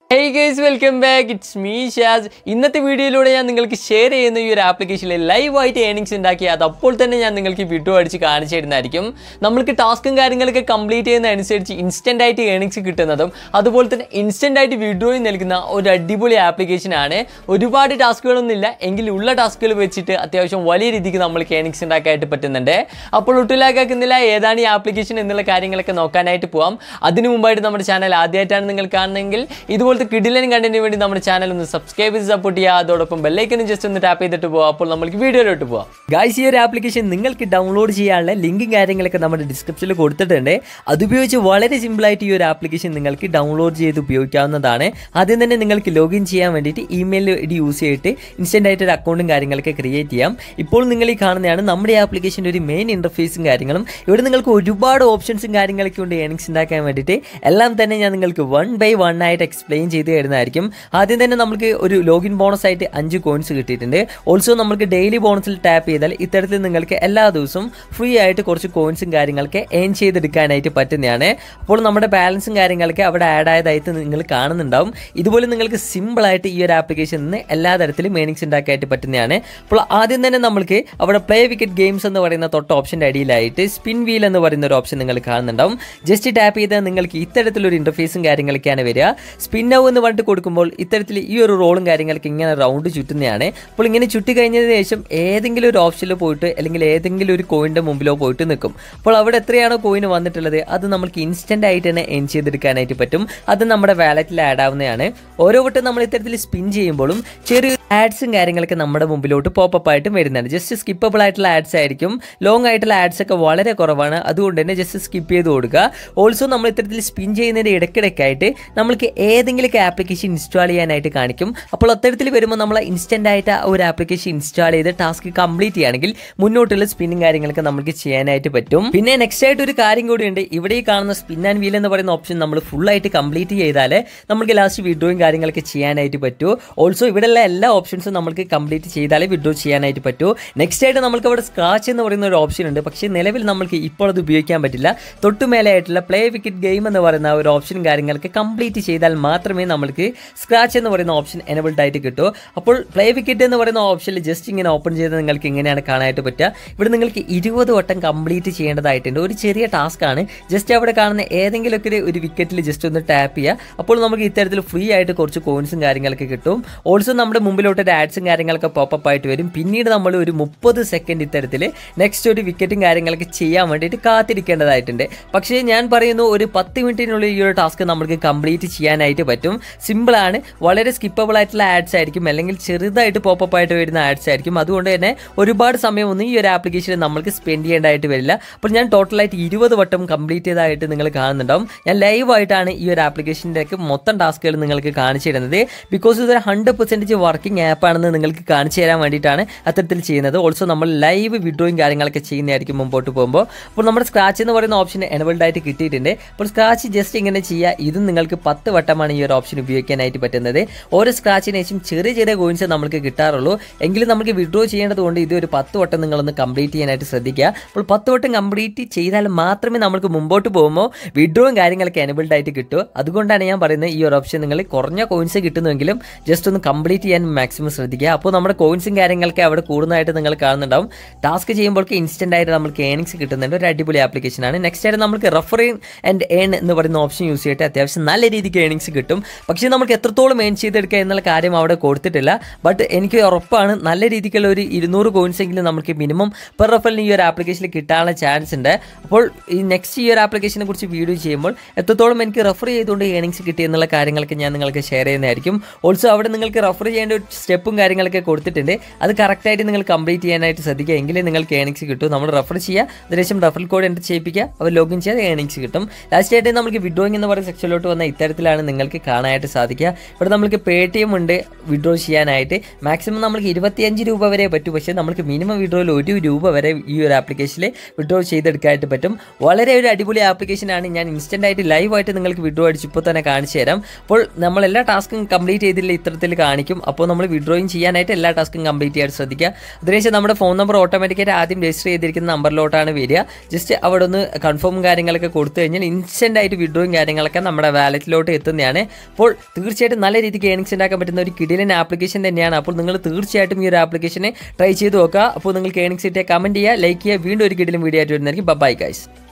hey guys welcome back it's me Shaz ഇന്നത്തെ വീഡിയോയിലൂടെ ഞാൻ നിങ്ങൾക്ക് ഷെയർ ചെയ്യുന്ന ഈ ഒരു ആപ്ലിക്കേഷനിൽ ലൈവായിട്ട് ഏണിങ്സ് ഉണ്ടാക്കി അത് അപ്പോൾ തന്നെ ഞാൻ നിങ്ങൾക്ക് വീഡിയോ അടിച്ച് കാണിച്ചു തരുന്നതായിരിക്കും നമ്മൾക്ക് ടാസ്കും കാര്യങ്ങളൊക്കെ കംപ്ലീറ്റ് ചെയ്യുന്നതനുസരിച്ച് ഇൻസ്റ്റൻ്റ് ആയിട്ട് ഏണിങ്സ് കിട്ടുന്നതും അതുപോലെ തന്നെ ഇൻസ്റ്റൻ്റ് ആയിട്ട് വീഡിയോയും നൽകുന്ന ഒരു അടിപൊളി ആപ്ലിക്കേഷനാണ് ഒരുപാട് ടാസ്കുകളൊന്നുമില്ല എങ്കിൽ ഉള്ള ടാസ്കുകൾ വെച്ചിട്ട് അത്യാവശ്യം വലിയ രീതിക്ക് നമ്മൾക്ക് ഏണിങ്സ് ഉണ്ടാക്കാനായിട്ട് പറ്റുന്നുണ്ട് അപ്പോൾ ഒട്ടുലാക്കാക്കുന്നില്ല ഏതാണ് ഈ ആപ്ലിക്കേഷൻ എന്നുള്ള കാര്യങ്ങളൊക്കെ നോക്കാനായിട്ട് പോവാം അതിനു മുമ്പായിട്ട് നമ്മുടെ ചാനൽ ആദ്യമായിട്ടാണ് നിങ്ങൾ കാണുന്നതെങ്കിൽ ഇതുപോലത്തെ കിടിലൻ കണ്ടന്റിന് വേണ്ടി നമ്മുടെ ചാനൽ ഒന്ന് സബ്സ്ക്രൈബ് ചെയ്ത് സപ്പോർട്ട് ചെയ്യുക അതോടൊപ്പം ബെല്ലൈക്കനും ജസ്റ്റ് ഒന്ന് ടാപ്പ് ചെയ്തിട്ട് പോകാം അപ്പോൾ നമുക്ക് വീഡിയോയിലോട്ട് പോവാം ഗായ്സ് ഈ ഒരു ആപ്ലിക്കേഷൻ നിങ്ങൾക്ക് ഡൗൺലോഡ് ചെയ്യാനുള്ള ലിങ്കും കാര്യങ്ങളൊക്കെ നമ്മുടെ ഡിസ്ക്രിപ്ഷനിൽ കൊടുത്തിട്ടുണ്ട് അതുപയോഗിച്ച് വളരെ സിമ്പിളായിട്ട് ഈ ഒരു ആപ്ലിക്കേഷൻ നിങ്ങൾക്ക് ഡൗൺലോഡ് ചെയ്ത് ഉപയോഗിക്കാവുന്നതാണ് ആദ്യം തന്നെ നിങ്ങൾക്ക് ലോഗിൻ ചെയ്യാൻ വേണ്ടിയിട്ട് ഇമെയിൽ ഐ ഡി യൂസ് ചെയ്തിട്ട് ഇൻസ്റ്റൻ്റ് ആയിട്ട് ഒരു അക്കൗണ്ടും കാര്യങ്ങളൊക്കെ ക്രിയേറ്റ് ചെയ്യാം ഇപ്പോൾ നിങ്ങൾ ഈ കാണുന്നതാണ് നമ്മുടെ ആപ്ലിക്കേഷൻ്റെ ഒരു മെയിൻ ഇൻ്റർഫേസും കാര്യങ്ങളും ഇവിടെ നിങ്ങൾക്ക് ഒരുപാട് ഓപ്ഷൻസും കാര്യങ്ങളൊക്കെ ഉണ്ട് ഏണിങ്സ് ഉണ്ടാക്കാൻ വേണ്ടിയിട്ട് എല്ലാം തന്നെ ഞാൻ നിങ്ങൾക്ക് വൺ ബൈ വൺ ആയിട്ട് എക്സ്പ്ലെയിൻ ചെയ്ത് തരുന്നതായിരിക്കും ആദ്യം തന്നെ നമുക്ക് ഒരു ലോഗിൻ ബോണസ് ആയിട്ട് അഞ്ച് കോയിൻസ് കിട്ടിയിട്ടുണ്ട് ഓൾസോ നമുക്ക് ഡെയിലി ബോണസിൽ ടാപ്പ് ചെയ്താൽ ഇത്തരത്തിൽ നിങ്ങൾക്ക് എല്ലാ ദിവസവും ഫ്രീ ആയിട്ട് കുറച്ച് കോയിൻസും കാര്യങ്ങളൊക്കെ ഏൺ ചെയ്തെടുക്കാനായിട്ട് പറ്റുന്നതാണ് അപ്പോൾ നമ്മുടെ ബാലൻസും കാര്യങ്ങളൊക്കെ അവിടെ ആഡ് ആയതായിട്ട് നിങ്ങൾ കാണുന്നുണ്ടാവും ഇതുപോലെ നിങ്ങൾക്ക് സിമ്പിളായിട്ട് ഈ ഒരു ആപ്ലിക്കേഷനിൽ നിന്ന് എല്ലാ തരത്തിലും ഏണിങ്സ് ഉണ്ടാക്കാനായിട്ട് പറ്റുന്നതാണ് അപ്പോൾ ആദ്യം തന്നെ നമ്മൾക്ക് അവിടെ പ്ലേ വിക്കറ്റ് ഗെയിംസ് എന്ന് പറയുന്ന തൊട്ട് ഓപ്ഷൻ്റെ അടിയിലായിട്ട് സ്പിൻ വീൽ എന്ന് പറയുന്ന ഒരു ഓപ്ഷൻ നിങ്ങൾ കാണുന്നുണ്ടാവും ജസ്റ്റ് ടാപ്പ് ചെയ്താൽ നിങ്ങൾക്ക് ഇത്തരത്തിലൊരു ഇൻ്റർഫേസും കാര്യങ്ങളൊക്കെയാണ് വരിക സ്പിൻ നൗ എന്ന് പറഞ്ഞിട്ട് കൊടുക്കുമ്പോൾ ഇത്തരത്തിൽ ഈ ഒരു റോളും കാര്യങ്ങളൊക്കെ ഇങ്ങനെ റൗണ്ട് ചുറ്റുന്നതാണ് അപ്പോൾ ഇങ്ങനെ ചുറ്റി കഴിഞ്ഞതിന് ശേഷം ഏതെങ്കിലും ഒരു ഓപ്ഷനിൽ പോയിട്ട് അല്ലെങ്കിൽ ഏതെങ്കിലും ഒരു കോയിൻ്റെ മുമ്പിലോ പോയിട്ട് നിൽക്കും അപ്പോൾ അവിടെ എത്രയാണോ കോയിന് വന്നിട്ടുള്ളത് അത് നമുക്ക് ഇൻസ്റ്റൻ്റ് ആയിട്ട് തന്നെ എൻ ചെയ്തെടുക്കാനായിട്ട് പറ്റും അത് നമ്മുടെ വാലറ്റിൽ ആഡ് ആവുന്നതാണ് ഓരോ വട്ടം നമ്മൾ ഇത്തരത്തിൽ സ്പിൻ ചെയ്യുമ്പോഴും ചെറിയ ആഡ്സും കാര്യങ്ങളൊക്കെ നമ്മുടെ മുമ്പിലോട്ട് പോപ്പപ്പ് ആയിട്ടും വരുന്നുണ്ട് ജസ്റ്റ് സ്കിപ്പബിൾ ആയിട്ടുള്ള ആഡ്സ് ആയിരിക്കും ലോങ് ആയിട്ടുള്ള ആഡ്സ് ഒക്കെ വളരെ കുറവാണ് അതുകൊണ്ട് തന്നെ ജസ്റ്റ് സ്കിപ്പ് ചെയ്ത് കൊടുക്കുക ഓൾസോ നമ്മൾ ഇത്തരത്തിൽ സ്പിൻ ചെയ്യുന്നതിൻ്റെ ഇടയ്ക്കിടയ്ക്കായിട്ട് നമുക്ക് ഏതെങ്കിലുമൊക്കെ ആപ്ലിക്കേഷൻ ഇൻസ്റ്റാൾ ചെയ്യാനായിട്ട് കാണിക്കും അപ്പോൾ അത്തരത്തിൽ വരുമ്പോൾ നമ്മൾ ഇൻസ്റ്റൻ്റ് ആയിട്ട് ആ ഒരു ആപ്ലിക്കേഷൻ ഇൻസ്റ്റാൾ ചെയ്ത് ടാസ്ക് കംപ്ലീറ്റ് ചെയ്യുകയാണെങ്കിൽ മുന്നോട്ടുള്ള സ്പിന്നും കാര്യങ്ങളൊക്കെ നമുക്ക് ചെയ്യാനായിട്ട് പറ്റും പിന്നെ നെക്സ്റ്റ് ആയിട്ട് ഒരു കാര്യം കൂടിയുണ്ട് ഇവിടെ ഈ കാണുന്ന സ്പിൻ ആൻഡ് വീൽ എന്ന് പറയുന്ന ഓപ്ഷൻ നമ്മൾ ഫുൾ ആയിട്ട് കംപ്ലീറ്റ് ചെയ്താൽ നമുക്ക് ലാസ്റ്റ് വിഡ്രോയും കാര്യങ്ങളൊക്കെ ചെയ്യാനായിട്ട് പറ്റൂ ഓൾസോ ഇവിടെയുള്ള എല്ലാ ഓപ്ഷൻസും നമുക്ക് കംപ്ലീറ്റ് ചെയ്താലേ വിഡ്രോ ചെയ്യാനായിട്ട് പറ്റൂ നെക്സ്റ്റ് ആയിട്ട് നമുക്ക് അവിടെ സ്ക്രാച്ച് എന്ന് പറയുന്ന ഒരു ഓപ്ഷൻ ഉണ്ട് പക്ഷേ നിലവിൽ നമുക്ക് ഇപ്പോൾ അത് ഉപയോഗിക്കാൻ പറ്റില്ല തൊട്ടു മേലെ ആയിട്ടുള്ള പ്ലേ വിക്കറ്റ് ഗെയിം എന്ന് പറയുന്ന ഒരു ഓപ്ഷൻ കാര്യങ്ങളൊക്കെ കംപ്ലീറ്റ് ചെയ്താൽ മാത്രമേ നമുക്ക് സ്ക്രാച്ച് എന്ന് പറയുന്ന ഓപ്ഷൻ എനബിൾഡ് ആയിട്ട് കിട്ടൂ അപ്പോൾ പ്ലേ വിക്കറ്റ് എന്ന് പറയുന്ന ഓപ്ഷനിൽ ജസ്റ്റ് ഇങ്ങനെ ഓപ്പൺ ചെയ്ത് നിങ്ങൾക്ക് ഇങ്ങനെയാണ് കാണാനായിട്ട് പറ്റുക ഇവിടെ നിങ്ങൾക്ക് ഇരുപത് വട്ടം കംപ്ലീറ്റ് ചെയ്യേണ്ടതായിട്ടുണ്ട് ഒരു ചെറിയ ടാസ്ക് ആണ് ജസ്റ്റ് അവിടെ കാണുന്ന ഏതെങ്കിലുമൊക്കെ ഒരു- ഒരു വിക്കറ്റിൽ ജസ്റ്റ് ഒന്ന് ടാപ്പ് ചെയ്യുക അപ്പോൾ നമുക്ക് ഇത്തരത്തിൽ ഫ്രീ ആയിട്ട് കുറച്ച് കോയിൻസും കാര്യങ്ങളൊക്കെ കിട്ടും ഓൾസോ നമ്മുടെ മുമ്പിലോട്ട് ഒരു ആഡ്സും കാര്യങ്ങളൊക്കെ പോപ്പപ്പ് ആയിട്ട് വരും പിന്നീട് നമ്മൾ ഒരു മുപ്പത് സെക്കൻഡ് ഇത്തരത്തിൽ നെക്സ്റ്റ് ഒരു വിക്കറ്റും കാര്യങ്ങളൊക്കെ ചെയ്യാൻ വേണ്ടിയിട്ട് കാത്തിരിക്കേണ്ടതായിട്ടുണ്ട് പക്ഷേ ഞാൻ പറയുന്നു ഒരു പത്ത് മിനിറ്റിനുള്ളിൽ ഈ ഒരു ടാസ്ക് നമുക്ക് കംപ്ലീറ്റ് ചെയ്യാനായിട്ട് പറ്റും സിമ്പിളാണ് വളരെ സ്കിപ്പബിൾ ആയിട്ടുള്ള ആഡ്സ് ആയിരിക്കും അല്ലെങ്കിൽ ചെറുതായിട്ട് പോപ്പപ്പ് ആയിട്ട് വരുന്ന ആഡ്സ് ആയിരിക്കും അതുകൊണ്ട് തന്നെ ഒരുപാട് സമയമൊന്നും ഈ ഒരു ആപ്ലിക്കേഷനിൽ നമ്മൾക്ക് സ്പെൻഡ് ചെയ്യേണ്ടതായിട്ട് വരില്ല അപ്പോൾ ഞാൻ ടോട്ടലായിട്ട് ഇരുപത് വട്ടം കംപ്ലീറ്റ് ചെയ്തതായിട്ട് നിങ്ങൾ കാണുന്നുണ്ടാവും ഞാൻ ലൈവായിട്ടാണ് ഈ ഒരു ആപ്ലിക്കേഷൻ്റെയൊക്കെ മൊത്തം ടാസ്കുകൾ നിങ്ങൾക്ക് കാണിച്ചു തരുന്നത് ബിക്കോസ് ഇതൊരു ഹൺഡ്രഡ് പെർസെൻറ്റേജ് വർക്കിംഗ് ആപ്പാണെന്ന് നിങ്ങൾക്ക് കാണിച്ചു തരാൻ വേണ്ടിയിട്ടാണ് അത്തരത്തിൽ ചെയ്യുന്നത് ഓൾസോ നമ്മൾ ലൈവ് വിഡ്രോയും കാര്യങ്ങളൊക്കെ ചെയ്യുന്നതായിരിക്കും മുമ്പോട്ട് പോകുമ്പോൾ അപ്പോൾ നമ്മുടെ സ്ക്രാച്ച് എന്ന് പറയുന്ന ഓപ്ഷൻ എനബിൾഡ് ആയിട്ട് കിട്ടിയിട്ടുണ്ട് അപ്പോൾ സ്ക്രാച്ച് ജസ്റ്റ് ഇങ്ങനെ ചെയ്യുക ഇതും നിങ്ങൾക്ക് പത്ത് വട്ടമാണ് ഈ ഒരു ഓപ്ഷൻ ഉപയോഗിക്കാനായിട്ട് പറ്റുന്നത് ഓരോ സ്ക്രാച്ചിന് ശേഷം ചെറിയ ചെറിയ കോയിൻസ് നമുക്ക് കിട്ടാറുള്ളൂ എങ്കിലും നമുക്ക് വിഡ്രോ ചെയ്യേണ്ടതുകൊണ്ട് ഇത് ഒരു പത്ത് വട്ടം നിങ്ങളൊന്ന് കംപ്ലീറ്റ് ചെയ്യാനായിട്ട് ശ്രദ്ധിക്കുക അപ്പോൾ പത്ത് വട്ടം കംപ്ലീറ്റ് ചെയ്താൽ മാത്രമേ നമുക്ക് മുമ്പോട്ട് പോകുമ്പോൾ വിഡ്രോയും കാര്യങ്ങളൊക്കെ എനബിൾഡ് ആയിട്ട് കിട്ടൂ അതുകൊണ്ടാണ് ഞാൻ പറയുന്നത് ഈ ഒരു ഓപ്ഷൻ നിങ്ങൾ കുറഞ്ഞ കോയിൻസ് കിട്ടുന്നുവെങ്കിലും ജസ്റ്റ് ഒന്ന് കംപ്ലീറ്റ് ചെയ്യാൻ മാക്സിമം ശ്രദ്ധിക്കുക അപ്പോൾ നമ്മുടെ കോയിൻസും കാര്യങ്ങളൊക്കെ അവിടെ കൂടുന്നതായിട്ട് നിങ്ങൾ കാണുന്നുണ്ടാവും ടാസ്ക് ചെയ്യുമ്പോഴേക്ക് ഇൻസ്റ്റൻ്റ് ആയിട്ട് നമുക്ക് ഏണിങ്സ് കിട്ടുന്നുണ്ട് ഒരു അടിപൊളി ആപ്ലിക്കേഷനാണ് നെക്സ്റ്റ് ആയിട്ട് നമുക്ക് റെഫറിങ് ആൻഡ് ഏൺ എന്ന് പറയുന്ന ഓപ്ഷൻ യൂസ് ചെയ്തിട്ട് അത്യാവശ്യം നല്ല രീതിക്ക് ഏണിങ്സ് കിട്ടും പക്ഷേ നമുക്ക് എത്രത്തോളം ഏൺ ചെയ്തെടുക്കുക എന്നുള്ള കാര്യം അവിടെ കൊടുത്തിട്ടില്ല ബട്ട് എനിക്ക് ഉറപ്പാണ് നല്ല രീതിക്കുള്ള ഒരു ഇരുന്നൂറ് കോയിൻസ് എങ്കിലും നമുക്ക് മിനിമം പെർ റഫലിന് ഈ ഒരു ആപ്ലിക്കേഷനിൽ കിട്ടാനുള്ള ചാൻസ് ഉണ്ട് അപ്പോൾ ഈ നെക്സ്റ്റ് ഈ ഒരു ആപ്ലിക്കേഷനെ കുറിച്ച് വീഡിയോ ചെയ്യുമ്പോൾ എത്രത്തോളം എനിക്ക് റെഫർ ചെയ്തുകൊണ്ട് ഏണിങ്സ് കിട്ടി എന്നുള്ള കാര്യങ്ങളൊക്കെ ഞാൻ നിങ്ങൾക്ക് ഷെയർ ചെയ്യുന്നതായിരിക്കും ഓൾസോ അവിടെ നിങ്ങൾക്ക് റെഫർ ചെയ്യേണ്ട ഒരു സ്റ്റെപ്പും കാര്യങ്ങളൊക്കെ കൊടുത്തിട്ടുണ്ട് അത് കറക്റ്റായിട്ട് നിങ്ങൾ കംപ്ലീറ്റ് ചെയ്യാനായിട്ട് ശ്രദ്ധിക്കുക എങ്കിലേ നിങ്ങൾക്ക് ഏണിങ്സ് കിട്ടും നമ്മൾ റെഫർ ചെയ്യുക അതിനുശേഷം റെഫറൽ കോഡ് എൻ്റർ ചെയ്യിപ്പിക്കുക അവർ ലോഗിൻ ചെയ്ത് ഏണിങ്സ് കിട്ടും ലാസ്റ്റ് ആയിട്ട് നമുക്ക് വിഡ്രോയിങ് എന്ന് പറയുന്ന സെക്ഷനിലോട്ട് വന്ന ഇത്തരത്തിലാണ് നിങ്ങൾക്ക് കാണാനായിട്ട് സാധിക്കുക ഇവിടെ നമുക്ക് പേ ടി എം ഉണ്ട് വിഡ്രോ ചെയ്യാനായിട്ട് മാക്സിമം നമുക്ക് ഇരുപത്തിയഞ്ച് രൂപ വരെ പറ്റും പക്ഷേ നമുക്ക് മിനിമം വിഡ്രോയിൽ ഒരു രൂപ വരെ ഈ ഒരു ആപ്ലിക്കേഷനിൽ വിഡ്രോ ചെയ്തെടുക്കാനായിട്ട് പറ്റും വളരെ ഒരു അടിപൊളി ആപ്ലിക്കേഷനാണ് ഞാൻ ഇൻസ്റ്റൻ്റ് ആയിട്ട് ലൈവായിട്ട് നിങ്ങൾക്ക് വിഡ്രോ അടിച്ച് ഇപ്പോൾ തന്നെ കാണിച്ചു തരാം അപ്പോൾ നമ്മൾ എല്ലാ ടാസ്കും കംപ്ലീറ്റ് ചെയ്തില്ല ഇത്തരത്തിൽ കാണിക്കും അപ്പോൾ നമ്മൾ വിഡ്രോയും ചെയ്യാനായിട്ട് എല്ലാ ടാസ്കും കംപ്ലീറ്റ് ചെയ്യാൻ ശ്രദ്ധിക്കുക അതിനുശേഷം നമ്മുടെ ഫോൺ നമ്പർ ഓട്ടോമാറ്റിക്കായിട്ട് ആദ്യം രജിസ്റ്റർ ചെയ്തിരിക്കുന്ന നമ്പറിലോട്ടാണ് വരിക ജസ്റ്റ് അവിടെ ഒന്ന് കൺഫേം കാര്യങ്ങളൊക്കെ കൊടുത്തു കഴിഞ്ഞാൽ ഇൻസ്റ്റൻ്റ് ആയിട്ട് വിഡ്രോയും കാര്യങ്ങളൊക്കെ നമ്മുടെ വാലറ്റിലോട്ട് എത്തുന്നതാണ് അപ്പോൾ തീർച്ചയായിട്ടും നല്ല രീതിക്ക് ഏണിങ്സ് ഉണ്ടാക്കാൻ പറ്റുന്ന ഒരു കിടിലൻ ആപ്ലിക്കേഷൻ തന്നെയാണ് അപ്പോൾ നിങ്ങൾ തീർച്ചയായിട്ടും ഈ ഒരു ആപ്ലിക്കേഷനെ ട്രൈ ചെയ്ത് നോക്കുക അപ്പോൾ നിങ്ങൾക്ക് ഏണിങ്സ് കിട്ടിയ കമൻറ്റ് ചെയ്യുക ലൈക്ക് ചെയ്യുക വീണ്ടും ഒരു കിടിലും വീഡിയോ ആയിട്ട് വരുന്നതായിരിക്കും ബൈ ഗൈസ്